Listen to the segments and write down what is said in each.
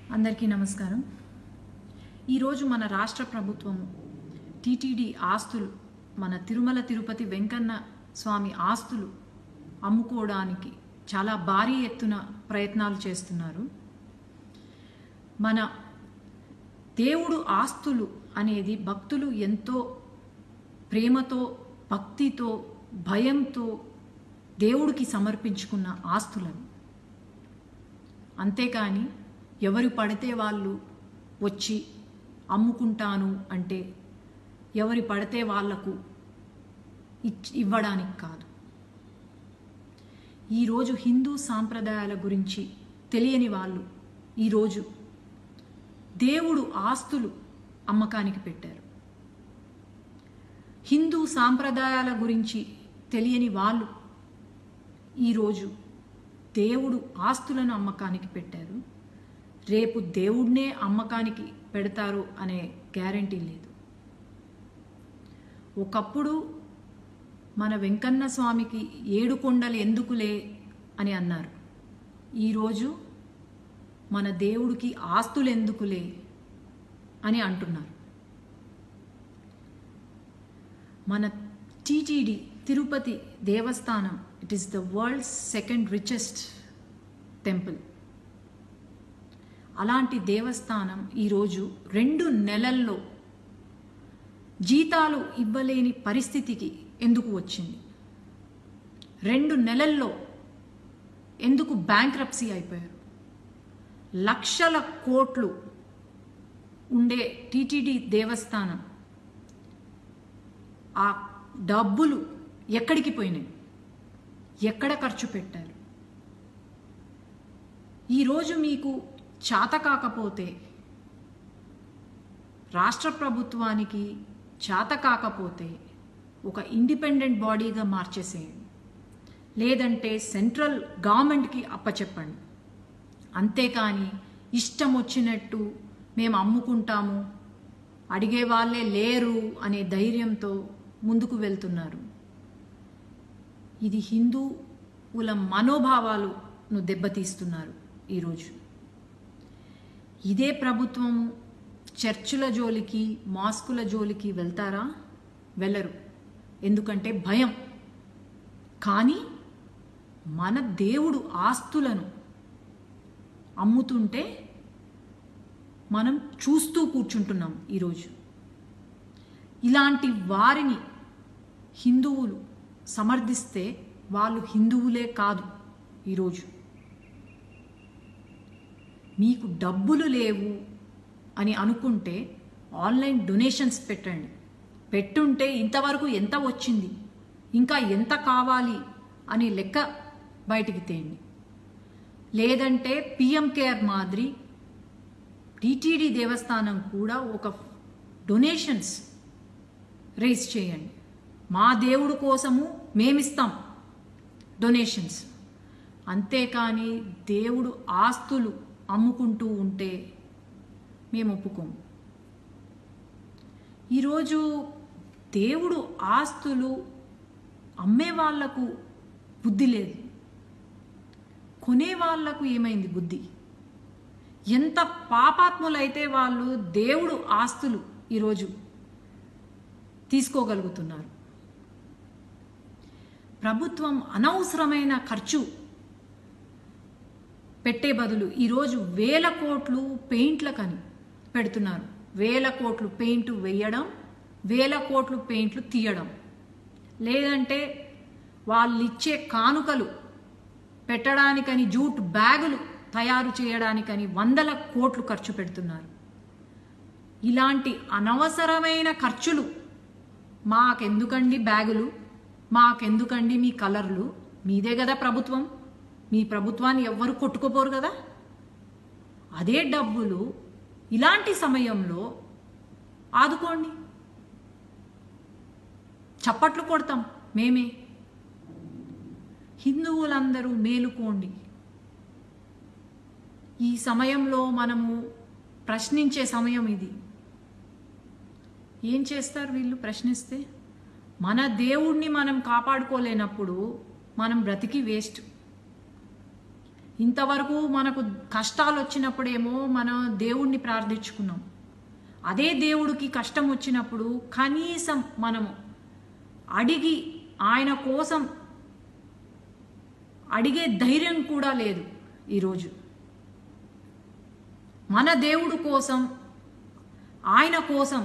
అందరికీ నమస్కారం ఈరోజు మన రాష్ట్ర ప్రభుత్వం టీటీడీ ఆస్తులు మన తిరుమల తిరుపతి వెంకన్న స్వామి ఆస్తులు అమ్ముకోవడానికి చాలా భారీ ఎత్తున ప్రయత్నాలు చేస్తున్నారు మన దేవుడు ఆస్తులు అనేది భక్తులు ఎంతో ప్రేమతో భక్తితో భయంతో దేవుడికి సమర్పించుకున్న ఆస్తులను అంతేకాని ఎవరు పడితే వాళ్ళు వచ్చి అమ్ముకుంటాను అంటే ఎవరి పడితే వాళ్లకు ఇచ్ ఇవ్వడానికి కాదు ఈరోజు హిందూ సాంప్రదాయాల గురించి తెలియని వాళ్ళు ఈరోజు దేవుడు ఆస్తులు అమ్మకానికి పెట్టారు హిందూ సాంప్రదాయాల గురించి తెలియని వాళ్ళు ఈరోజు దేవుడు ఆస్తులను అమ్మకానికి పెట్టారు రేపు దేవుడినే అమ్మకానికి పెడతారు అనే గ్యారంటీ లేదు ఒకప్పుడు మన వెంకన్న స్వామికి ఏడు కొండలు ఎందుకులే అని అన్నారు ఈరోజు మన దేవుడికి ఆస్తులు ఎందుకులే అని అంటున్నారు మన టీటీడీ తిరుపతి దేవస్థానం it is the world's second richest temple అలాంటి దేవస్థానం ఈరోజు రెండు నెలల్లో జీతాలు ఇవ్వలేని పరిస్థితికి ఎందుకు వచ్చింది రెండు నెలల్లో ఎందుకు బ్యాంక్రప్సీ అయిపోయారు లక్షల కోట్లు ఉండే టీటీడీ దేవస్థానం ఆ డబ్బులు ఎక్కడికి పోయినాయి ఎక్కడ ఖర్చు పెట్టారు ఈరోజు మీకు చాత కాకపోతే రాష్ట్ర ప్రభుత్వానికి చాత కాకపోతే ఒక ఇండిపెండెంట్ బాడీగా మార్చేసేయండి లేదంటే సెంట్రల్ గవర్నమెంట్కి అప్పచెప్పండి అంతేకాని ఇష్టం వచ్చినట్టు మేము అమ్ముకుంటాము అడిగే వాళ్ళే లేరు అనే ధైర్యంతో ముందుకు ఇది హిందువుల మనోభావాలను దెబ్బతీస్తున్నారు ఈరోజు ఇదే ప్రభుత్వం చర్చుల జోలికి మాస్కుల జోలికి వెళ్తారా వెళ్ళరు ఎందుకంటే భయం కానీ మన దేవుడు ఆస్తులను అమ్ముతుంటే మనం చూస్తూ కూర్చుంటున్నాం ఈరోజు ఇలాంటి వారిని హిందువులు సమర్థిస్తే వాళ్ళు హిందువులే కాదు ఈరోజు మీకు డబ్బులు లేవు అని అనుకుంటే ఆన్లైన్ డొనేషన్స్ పెట్టండి పెట్టుంటే ఇంతవరకు ఎంత వచ్చింది ఇంకా ఎంత కావాలి అని లెక్క బయటికి తేండి లేదంటే పిఎం కేర్ మాదిరి టీటీడీ దేవస్థానం కూడా ఒక డొనేషన్స్ రేస్ చేయండి మా దేవుడు కోసము మేమిస్తాం డొనేషన్స్ అంతేకాని దేవుడు ఆస్తులు అమ్ముకుంటూ ఉంటే మేము ఒప్పుకోము ఈరోజు దేవుడు ఆస్తులు అమ్మే వాళ్లకు బుద్ధి లేదు కొనే వాళ్లకు ఏమైంది బుద్ధి ఎంత పాపాత్ములైతే వాళ్ళు దేవుడు ఆస్తులు ఈరోజు తీసుకోగలుగుతున్నారు ప్రభుత్వం అనవసరమైన ఖర్చు పెట్టే బదులు ఈరోజు వేల కోట్లు పెయింట్లకని పెడుతున్నారు వేల కోట్లు పెయింట్ వేయడం వేల కోట్లు పెయింట్లు తీయడం లేదంటే వాళ్ళు ఇచ్చే కానుకలు పెట్టడానికని జూట్ బ్యాగులు తయారు చేయడానికని వందల కోట్లు ఖర్చు పెడుతున్నారు ఇలాంటి అనవసరమైన ఖర్చులు మాకెందుకండి బ్యాగులు మాకెందుకండి మీ కలర్లు మీదే కదా ప్రభుత్వం మీ ప్రభుత్వాన్ని ఎవ్వరు కొట్టుకోపోరు కదా అదే డబ్బులు ఇలాంటి సమయంలో ఆదుకోండి చప్పట్లు కొడతాం మేమే హిందువులందరూ మేలుకోండి ఈ సమయంలో మనము ప్రశ్నించే సమయం ఇది ఏం చేస్తారు వీళ్ళు ప్రశ్నిస్తే మన దేవుణ్ణి మనం కాపాడుకోలేనప్పుడు మనం బ్రతికి వేస్ట్ ఇంతవరకు మనకు కష్టాలు వచ్చినప్పుడేమో మనం దేవుణ్ణి ప్రార్థించుకున్నాం అదే దేవుడికి కష్టం వచ్చినప్పుడు కనీసం మనము అడిగి ఆయన కోసం అడిగే ధైర్యం కూడా లేదు ఈరోజు మన దేవుడు కోసం ఆయన కోసం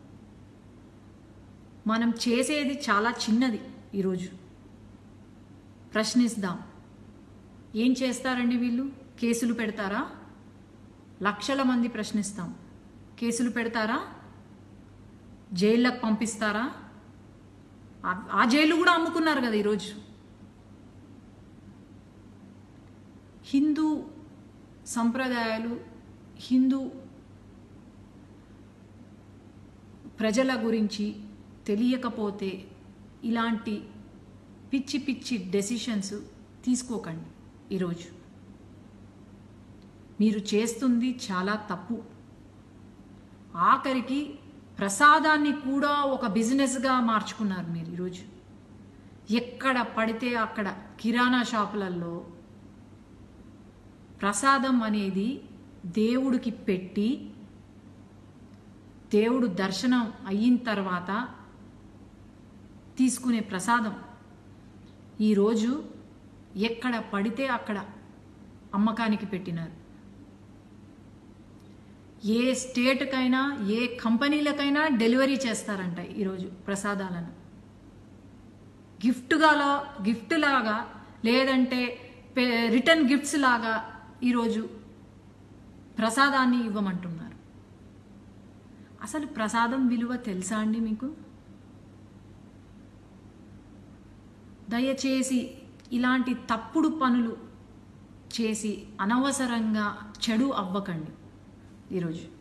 మనం చేసేది చాలా చిన్నది ఈరోజు ప్రశ్నిస్తాం ఏం చేస్తారండి వీళ్ళు కేసులు పెడతారా లక్షల మంది ప్రశ్నిస్తాం కేసులు పెడతారా జైళ్ళకు పంపిస్తారా ఆ- ఆ జైలు కూడా అమ్ముకున్నారు కదా ఈరోజు హిందూ సంప్రదాయాలు హిందూ ప్రజల గురించి తెలియకపోతే ఇలాంటి పిచ్చి పిచ్చి డెసిషన్స్ తీసుకోకండి ఈరోజు మీరు చేస్తుంది చాలా తప్పు ఆఖరికి ప్రసాదాన్ని కూడా ఒక బిజినెస్గా మార్చుకున్నారు మీరు ఈరోజు ఎక్కడ పడితే అక్కడ కిరాణా షాపులలో ప్రసాదం అనేది దేవుడికి పెట్టి దేవుడు దర్శనం అయిన తర్వాత తీసుకునే ప్రసాదం ఈరోజు ఎక్కడ పడితే అక్కడ అమ్మకానికి పెట్టినారు ఏ స్టేట్కైనా ఏ కంపెనీలకైనా డెలివరీ చేస్తారంట ఈరోజు ప్రసాదాలను గిఫ్ట్గా గిఫ్ట్ లాగా లేదంటే పే- రిటర్న్ గిఫ్ట్స్ లాగా ఈరోజు ప్రసాదాన్ని ఇవ్వమంటున్నారు అసలు ప్రసాదం విలువ తెలుసా అండి మీకు దయచేసి ఇలాంటి తప్పుడు పనులు చేసి అనవసరంగా చెడు అవ్వకండి ఈరోజు